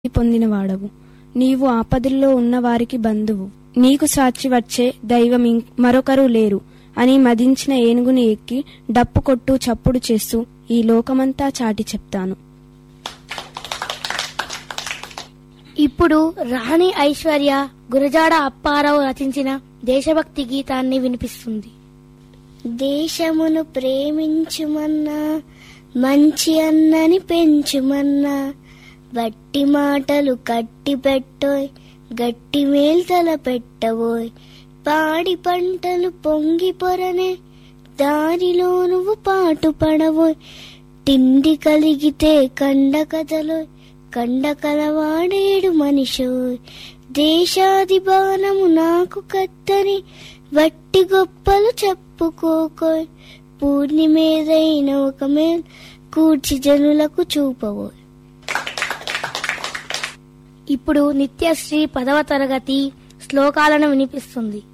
పొందినవాడవు నీవు ఆపదల్లో ఉన్న వారికి బంధువు నీకు సాచి వచ్చే దైవం ఇం- మరొకరు లేరు అని మదించిన ఏనుగుని ఎక్కి డప్పు కొట్టు చప్పుడు చేస్తూ ఈ లోకమంతా చాటి చెప్తాను ఇప్పుడు రాణి ఐశ్వర్య గురజాడ అప్పారావు రచించిన దేశభక్తి గీతాన్ని వినిపిస్తుంది దేశమును ప్రేమించుమన్నా మంచి అన్నని పెంచుమన్నా వట్టి మాటలు కట్టి పెట్టోయ్ గట్టి మేల్తల పెట్టబోయ్ పాడి పంటలు పొంగి పొరనే దారిలో నువ్వు పాటు పడబోయ్ తిండి కలిగితే కండ కథలోయ్ కండ కలవాడేడు మనిషోయ్ దేశాది బాణము నాకు కత్తని వట్టి గొప్పలు చెప్పుకోకోయ్ పూర్ణిమేదైన ఒక మేల్ కూర్చి జనులకు చూపబోయ్ ఇప్పుడు నిత్యశ్రీ పదవ తరగతి శ్లోకాలను వినిపిస్తుంది